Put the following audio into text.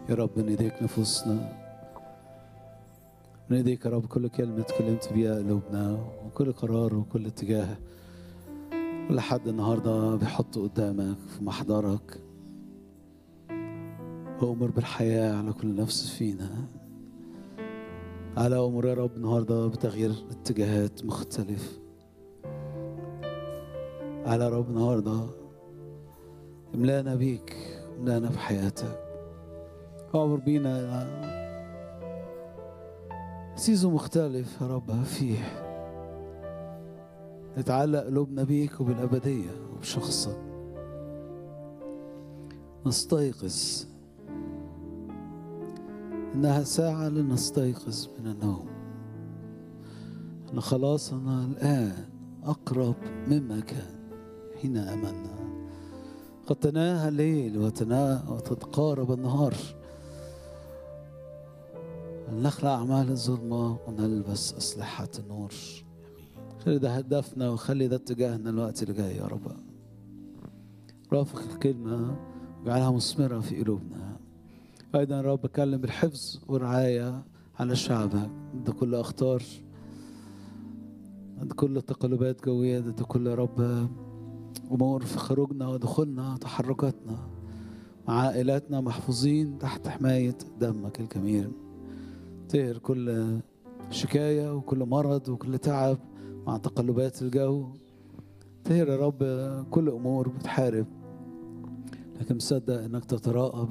يا رب نديك نفوسنا نديك يا رب كل كلمة تكلمت بيها قلوبنا وكل قرار وكل اتجاه كل حد النهاردة بيحطه قدامك في محضرك وأمر بالحياة على كل نفس فينا على أمر يا رب النهاردة بتغيير اتجاهات مختلف على رب النهاردة املانا بيك املانا بحياتك أمر بينا سيزون مختلف يا رب فيه نتعلق قلوبنا بيك وبالأبدية وبشخصك نستيقظ إنها ساعة لنستيقظ من النوم أن خلاصنا الآن أقرب مما كان حين آمنا قد تناهى الليل وتنا وتتقارب النهار نخلع أعمال الظلمة ونلبس أسلحة النور خلي ده هدفنا وخلي ده اتجاهنا الوقت اللي جاي يا رب رافق الكلمة واجعلها مثمرة في قلوبنا أيضا يا رب بكلم بالحفظ والرعاية على شعبك ضد كل أخطار ضد كل تقلبات جوية ضد كل يا رب أمور في خروجنا ودخولنا وتحركاتنا مع عائلاتنا محفوظين تحت حماية دمك الجميل طهر كل شكاية وكل مرض وكل تعب مع تقلبات الجو طهر يا رب كل أمور بتحارب لكن مصدق إنك تتراءى